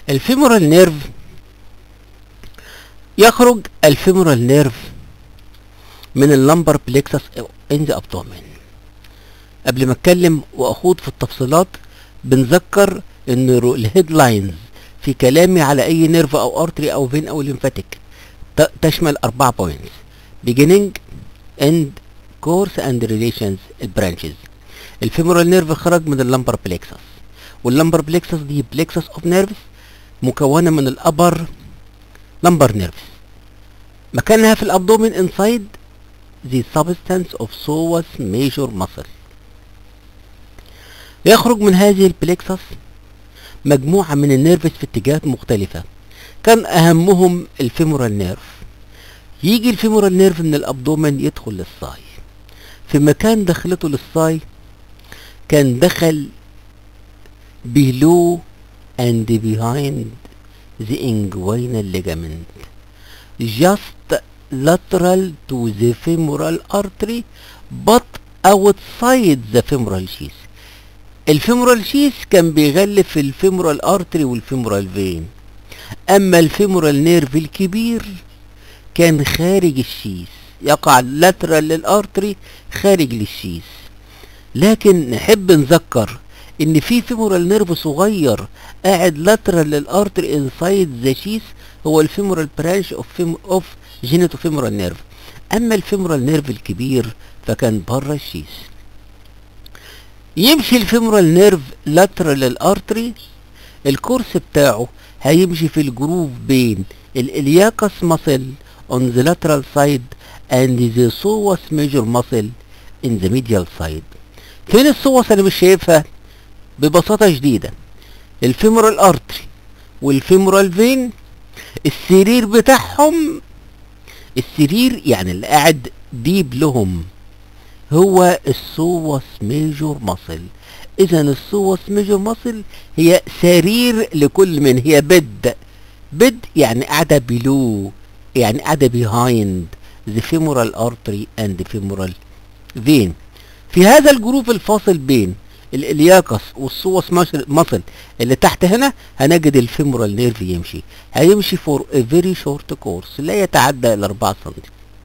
الفيمورال نيرف يخرج الفيمورال نيرف من اللمبر بليكسس ان ذا ابدومين قبل ما اتكلم واخوض في التفصيلات بنذكر ان الهيدلاينز في كلامي على اي نيرف او ارتري او فين او ليمفاتيك تشمل اربعة بوينتس beginning end course and relations branches الفيمورال نيرف خرج من اللمبر بليكسس واللمبر بليكسس دي بليكسس اوف نيرفز مكونه من الابر لمبر نيرفز مكانها في الابدومين انسايد the substance of psoas major muscle يخرج من هذه البليكسس مجموعة من النيرفز في اتجاهات مختلفة كان أهمهم الفيمورال نيرف يجي الفيمورال نيرف من الأبدومن يدخل للصاي في مكان دخلته للصاي كان دخل below and behind the inguinal ligament just lateral to the femoral artery but outside the femoral sheath الفيمورال شيس كان بيغلف الفيمورال ارتري والفيمورال فين اما الفيمورال نيرف الكبير كان خارج الشيس يقع لاترال للارتري خارج للشيس لكن نحب نذكر ان في فيمورال نيرف صغير قاعد لاترال للارتري انسايد ذا شيس هو الفيمورال برانش اوف فيم اوف جينيتو فيمورال نيرف اما الفيمورال نيرف الكبير فكان بره الشيس يمشي الفيمورال نيرف لاترال للارتري الكورس بتاعه هيمشي في الجروف بين الالياكس ماسل on the lateral side and the psoas major muscle in the medial side فين الصوص اللي مش شايفها ببساطة شديدة الفيمورال ارتري والفيمورال فين السرير بتاعهم السرير يعني اللي قاعد ديب لهم هو السوس ميجور ماسل اذا السوس ميجور ماسل هي سرير لكل من هي بد بد يعني قاعده بلو يعني قاعده بيهايند the femoral artery and the femoral vein في هذا الجروف الفاصل بين الالياكس والسوس ماسل اللي تحت هنا هنجد الفيمورال نيرف يمشي هيمشي فور a very short course لا يتعدى ال 4 سم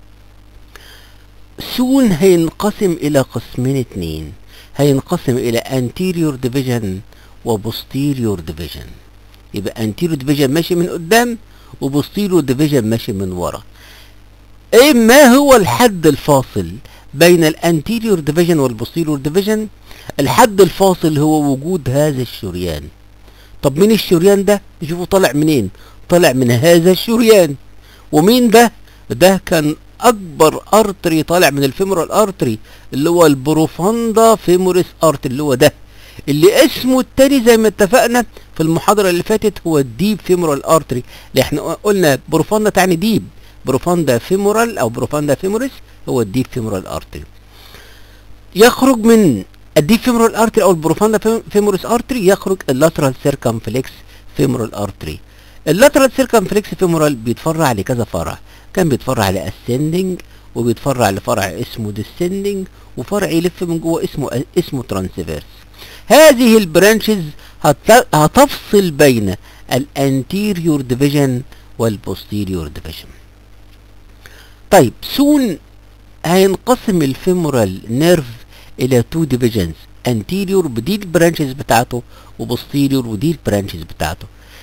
سون هينقسم الى قسمين اتنين هينقسم الى anterior division و posterior division يبقى anterior division ماشي من قدام و posterior division ماشي من ورا ايه ما هو الحد الفاصل بين الانتيريور ديفيجن والبوستيريور ديفيجن الحد الفاصل هو وجود هذا الشريان طب مين الشريان ده نشوفه طالع منين طالع من هذا الشريان ومين ده ده كان اكبر ارتري طالع من الفيمورال ارتري اللي هو البروفاندا فيموريس ارتري اللي هو ده اللي اسمه التاني زي ما اتفقنا في المحاضرة اللي فاتت هو الديب فيمورال ارتري اللي احنا قلنا بروفاندا تعني ديب بروفاندا فيمورال او بروفاندا فيموريس هو الديب فيمورال ارتري يخرج من الديب فيمورال ارتري او البروفاندا فيموريس ارتري يخرج اللاترال سيركمفلكس فيمورال ارتري اللاترال سيركمفلكس فيمورال بيتفرع لكذا فرع كان بيتفرع لاسندنج وبيتفرع لفرع اسمه ديسندنج وفرع يلف من جوه اسمه اسمه ترانسفيرس هذه البرانشز هتفصل بين الانتيريور ديفيجن والبوستيريور ديفيجن طيب سون هينقسم الفيمورال نيرف الى تو ديفيجنز انتيريور بدي البرانشز بتاعته وبوستيريور ودي البرانشز بتاعته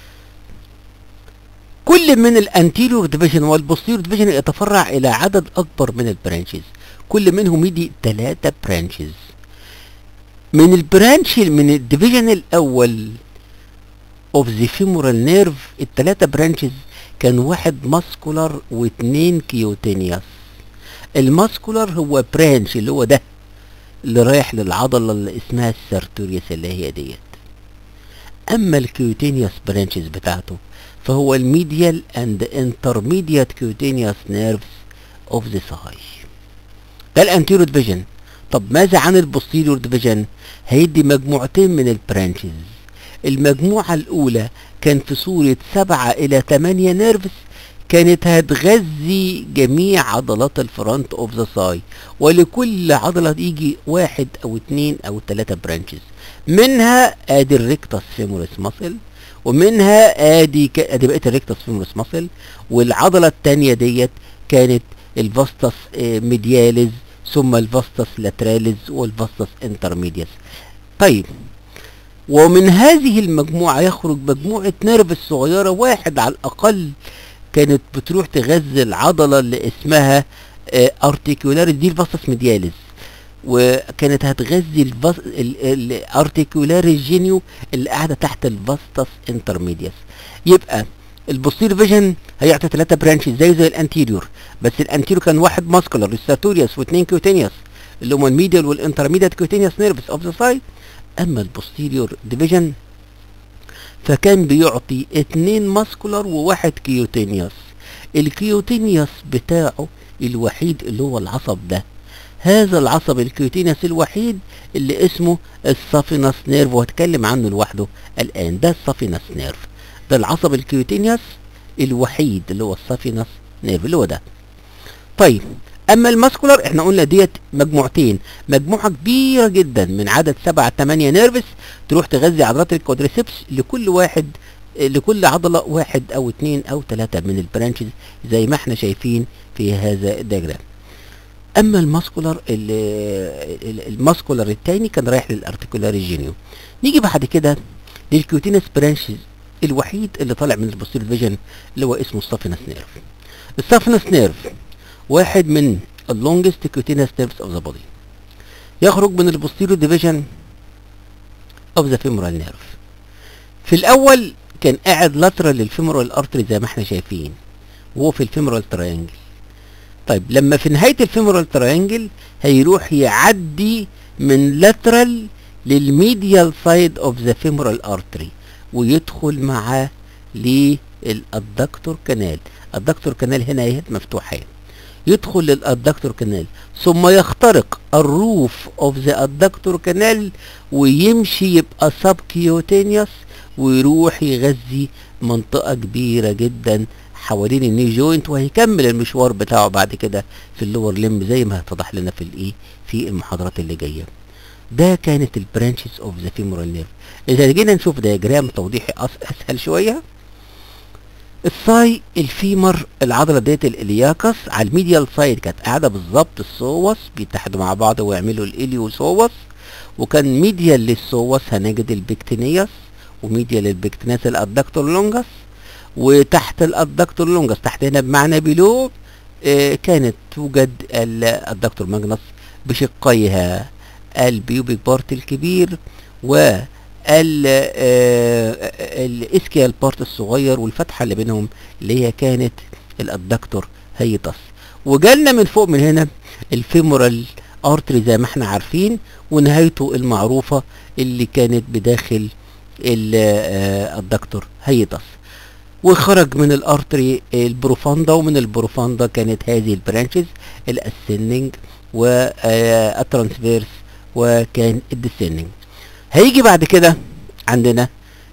كل من الانتيريور ديفيجن والبوستيريور ديفيجن يتفرع الى عدد اكبر من البرانشز كل منهم يدي ثلاثة برانشز من البرانش من الديفيجن الاول اوف ذا فيمورال نيرف الثلاثة برانشز كان واحد ماسكولار واثنين كيوتينيوس الماسكولار هو برانش اللي هو ده اللي رايح للعضلة اللي اسمها السارتوريوس اللي هي ديت اما الكيوتينيوس برانشز بتاعته فهو الميديال اند انترميديات كيوتينيوس نيرفز اوف ذا ساي ده الانتيريور ديفيجن طب ماذا عن البوستيريور ديفيجن هيدي مجموعتين من البرانشز المجموعة الأولى كان في صورة سبعة إلى تمانية نيرفز كانت هتغذي جميع عضلات الفرونت اوف ذا ساي ولكل عضلة يجي واحد أو اتنين أو تلاتة برانشز منها ادي الريكتاس فيموريس ماسل ومنها ادي ك... ادي بقيه الريكتس فيمورس ماسل والعضله الثانيه ديت كانت الفاستس آه، ميدياليز ثم الفاستس لاتراليز والفاستس انترميديس طيب ومن هذه المجموعة يخرج مجموعة نيرف الصغيرة واحد على الأقل كانت بتروح تغذي العضلة اللي اسمها ارتيكولاريس دي الفاستس ميدياليز وكانت هتغذي الارتيكولاريس جينيو اللي قاعدة تحت الفاستس انترميديس يبقى البوستير فيجن هيعطي ثلاثة برانشز زي زي الانتيريور بس الانتيريور كان واحد ماسكولار ريستاتوريوس واثنين كيوتينيوس اللي هم الميديال والانترميديت كيوتينيوس نيرفس اوف ذا سايد اما البوستيريور ديفيجن فكان بيعطي اتنين ماسكولار وواحد كيوتينيوس الكيوتينيوس بتاعه الوحيد اللي هو العصب ده هذا العصب الكيوتينيوس الوحيد اللي اسمه السافينس نيرف وهتكلم عنه لوحده الان ده السافينس نيرف ده العصب الكيوتينيوس الوحيد اللي هو السافينس نيرف اللي هو ده طيب اما الماسكولار احنا قلنا ديت مجموعتين مجموعه كبيره جدا من عدد سبعة تمانية نيرفس تروح تغذي عضلات الكوادريسبس لكل واحد لكل عضله واحد او اتنين او تلاته من البرانشز زي ما احنا شايفين في هذا الدياجرام اما الماسكولار الماسكولار الثاني كان رايح للارتيكولار جينيو نيجي بعد كده للكيوتينس برانشز الوحيد اللي طالع من البوستيريور فيجن اللي هو اسمه السافينس نيرف السافينس نيرف واحد من اللونجست كيوتينس نيرفز اوف ذا بودي يخرج من البوستيريور ديفيجن اوف ذا فيمورال نيرف في الاول كان قاعد لاترال للفيمورال ارتري زي ما احنا شايفين وهو في الفيمورال تريانجل طيب لما في نهايه الفيمورال تريانجل هيروح يعدي من لاترال للميديال سايد اوف ذا فيمورال ارتري ويدخل معاه للادكتور كانال الدكتور كانال هنا اهي مفتوحه يدخل للادكتور كانال ثم يخترق الروف اوف ذا ادكتور كانال ويمشي يبقى سب كيوتينيوس ويروح يغذي منطقه كبيره جدا حوالين الني جوينت وهيكمل المشوار بتاعه بعد كده في اللور ليم زي ما هيتضح لنا في الايه في المحاضرات اللي جايه ده كانت البرانشز اوف ذا فيمورال نيرف اذا جينا نشوف دياجرام توضيحي اسهل شويه الساي الفيمر العضله ديت الالياكس على الميديال سايد كانت قاعده بالظبط السوس بيتحدوا مع بعض ويعملوا الاليوسوس وكان ميديال للسوس هنجد البكتينياس وميديال للبكتينياس الادكتور لونجس وتحت الادكتور لونجس تحت هنا بمعنى بلو آه كانت توجد الادكتور ماجنس بشقيها البيوبيك بارت الكبير و الاسكيال بارت الصغير والفتحه اللي بينهم اللي هي كانت الادكتور هيتس وجالنا من فوق من هنا الفيمورال ارتري زي ما احنا عارفين ونهايته المعروفه اللي كانت بداخل الدكتور هيتس وخرج من الارتري البروفاندا ومن البروفاندا كانت هذه البرانشز الاسندنج والترانسفيرس وكان الديسندنج هيجي بعد كده عندنا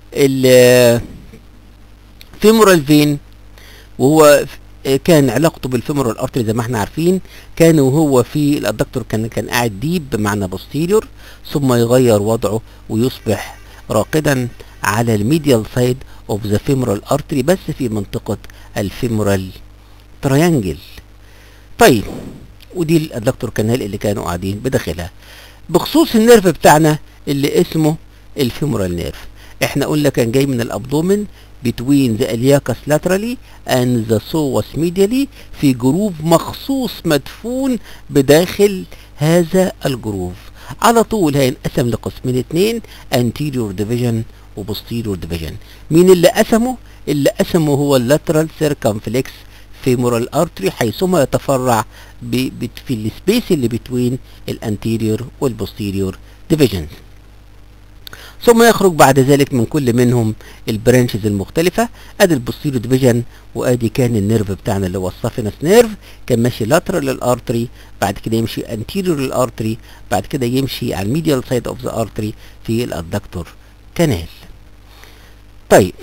الفيمورال فين وهو كان علاقته بالفيمورال ارتري زي ما احنا عارفين كان وهو في الادكتور كان كان قاعد ديب بمعنى بوستيريور ثم يغير وضعه ويصبح راقدا على الميديال سايد اوف ذا فيمورال ارتري بس في منطقه الفيمورال تريانجل طيب ودي الادكتور كانال اللي كانوا قاعدين بداخلها بخصوص النيرف بتاعنا اللي اسمه الفيمورال نيرف احنا قلنا كان جاي من الابدومن between the iliacus laterally and the psoas medially في جروف مخصوص مدفون بداخل هذا الجروف على طول هينقسم لقسمين اتنين anterior division و posterior division مين اللي قسمه؟ اللي قسمه هو اللاترال circumflex femoral artery حيثما يتفرع ب ب في السبيس اللي بين الانتيريور والبوستيريور divisions ثم يخرج بعد ذلك من كل منهم البرانشز المختلفة ادي البوستيريور ديفيجن وادي كان النيرف بتاعنا اللي هو السافينس نيرف كان ماشي لاترال للارتري بعد كده يمشي انتيريور للارتري بعد كده يمشي على الميديال سايد اوف ذا ارتري في الادكتور كانال طيب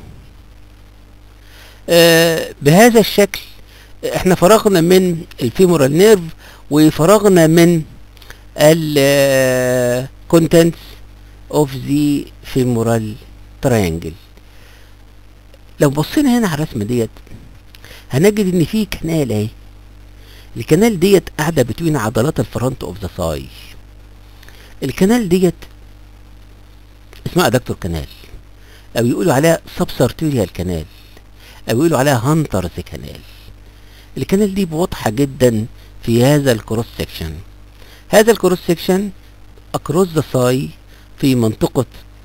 آه بهذا الشكل احنا فرغنا من الفيمورال نيرف وفرغنا من الكونتنتس of the femoral triangle لو بصينا هنا على الرسمه ديت هنجد ان في كنال اهي الكنال ديت قاعده بتوين عضلات الفرونت اوف ذا ثاي الكنال ديت اسمها ادكتور كنال او يقولوا عليها سبسارتوريال كنال او يقولوا عليها هانترز كنال الكنال دي واضحه جدا في هذا الكروس سكشن هذا الكروس سكشن اكروس ذا ثاي في منطقه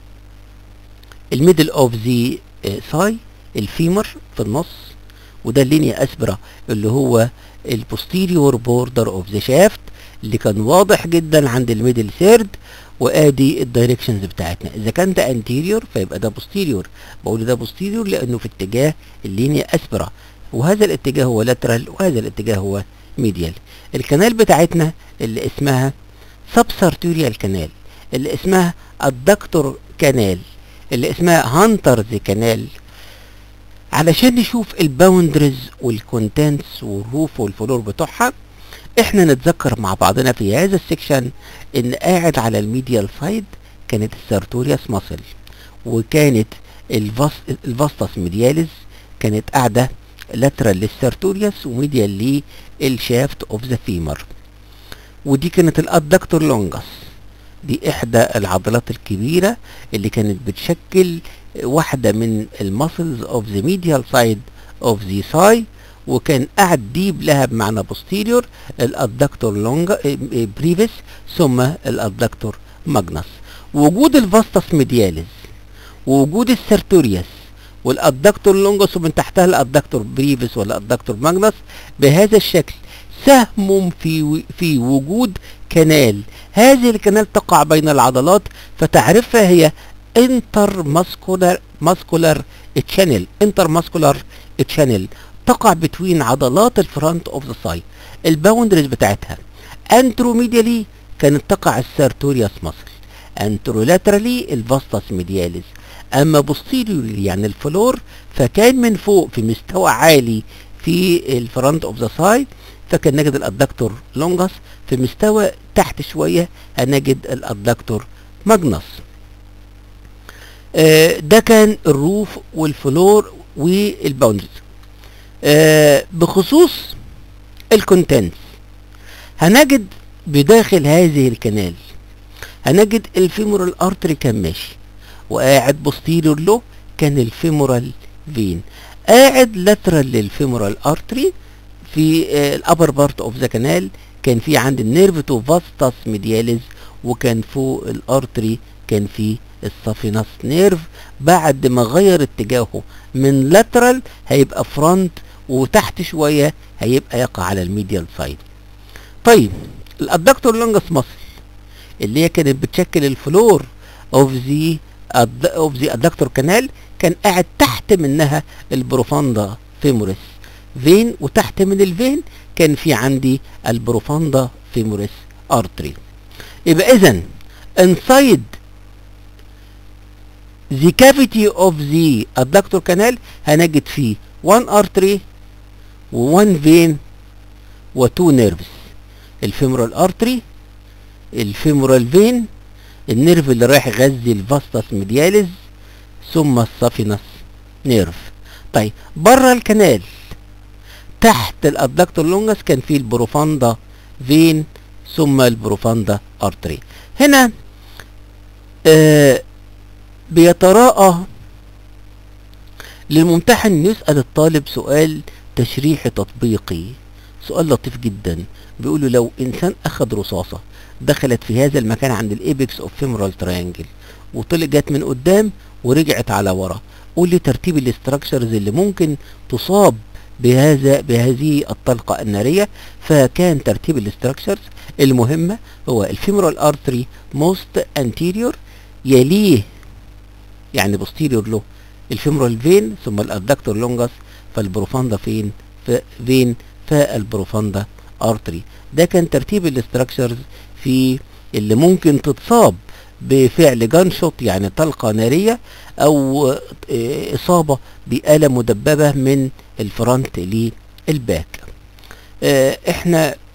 الميدل اوف ذا ثاي الفيمر في النص وده اللينيا اسبرا اللي هو البوستيريور بوردر اوف ذا شافت اللي كان واضح جدا عند الميدل ثيرد وادي الدايركشنز بتاعتنا اذا كان ده انتيريور فيبقى ده بوستيريور بقول ده بوستيريور لانه في اتجاه اللينيا اسبرا وهذا الاتجاه هو لاترال وهذا الاتجاه هو ميديال الكنال بتاعتنا اللي اسمها سبسارتوريال كانال اللي اسمها الدكتور كانال اللي اسمها هانترز كانال علشان نشوف الباوندرز والكونتنتس والروف والفلور بتوعها احنا نتذكر مع بعضنا في هذا السكشن ان قاعد على الميديال سايد كانت السارتوريوس ماسل وكانت الفاستس ميدياليز كانت قاعده لاترال للسارتوريوس وميديال للشافت اوف ذا فيمر ودي كانت الادكتور لونجس دي احدى العضلات الكبيره اللي كانت بتشكل واحده من المسلز اوف ذا ميديال سايد اوف ذا ثاي وكان قاعد ديب لها بمعنى بوستيريور الادكتور لونجا بريفيس ثم الادكتور ماجنس وجود الفاستس ميدياليز ووجود السيرتوريوس والادكتور لونجس ومن تحتها الادكتور بريفيس والادكتور ماجنس بهذا الشكل سهم في في وجود كنال هذه الكنال تقع بين العضلات فتعرفها هي انتر ماسكولار ماسكولار تشانل انتر ماسكولار تشانل تقع بتوين عضلات الفرونت اوف ذا ساي الباوندريز بتاعتها انتروميديالي كانت تقع السيرتوريوس ماسل انترولاترالي الفاستس ميدياليس اما بوستيريوري يعني الفلور فكان من فوق في مستوى عالي في الفرونت اوف ذا ساي فكان نجد الادكتور لونجس في مستوى تحت شويه هنجد الادكتور ماجنس آه ده كان الروف والفلور والباوندريز آه بخصوص الكونتنتس هنجد بداخل هذه الكنال هنجد الفيمورال ارتري كان ماشي وقاعد بوستيريور له كان الفيمورال فين قاعد لاترال للفيمورال ارتري في الابر بارت اوف ذا كانال كان في عند النيرف تو فاستس ميدياليز وكان فوق الارتري كان في السافينس نيرف بعد ما غير اتجاهه من لاترال هيبقى فرونت وتحت شويه هيبقى يقع على الميديال سايد طيب الادكتور لونجس ماسل اللي هي كانت بتشكل الفلور اوف ذا اوف ذا ادكتور كانال كان قاعد تحت منها البروفاندا فيموريس فين وتحت من الفين كان في عندي البروفاندا فيموريس ارتري يبقى اذا inside the cavity of the adductor canal هنجد فيه one artery و one vein و two nerves الفيمورال ارتري الفيمورال فين النيرف اللي رايح يغذي الفاستس ميدياليز ثم السافينس نيرف طيب بره الكنال تحت الادكتور لونجس كان فيه البروفاندا فين ثم البروفاندا ارتري هنا آه بيتراءى للممتحن يسأل الطالب سؤال تشريحي تطبيقي سؤال لطيف جدا بيقول له لو انسان اخذ رصاصة دخلت في هذا المكان عند الايبكس اوف فيمورال تريانجل وطلع جت من قدام ورجعت على ورا قول لي ترتيب الاستراكشرز اللي ممكن تصاب بهذا بهذه الطلقة النارية فكان ترتيب الاستراكشرز المهمة هو الفيمورال ارتري موست انتيريور يليه يعني بوستيريور له الفيمورال فين ثم الادكتور لونجس فالبروفاندا فين فين فالبروفاندا ارتري ده كان ترتيب الاستراكشرز في اللي ممكن تتصاب بفعل جان شوت يعني طلقة نارية او اصابة بآلة مدببة من الفرونت للباك اه احنا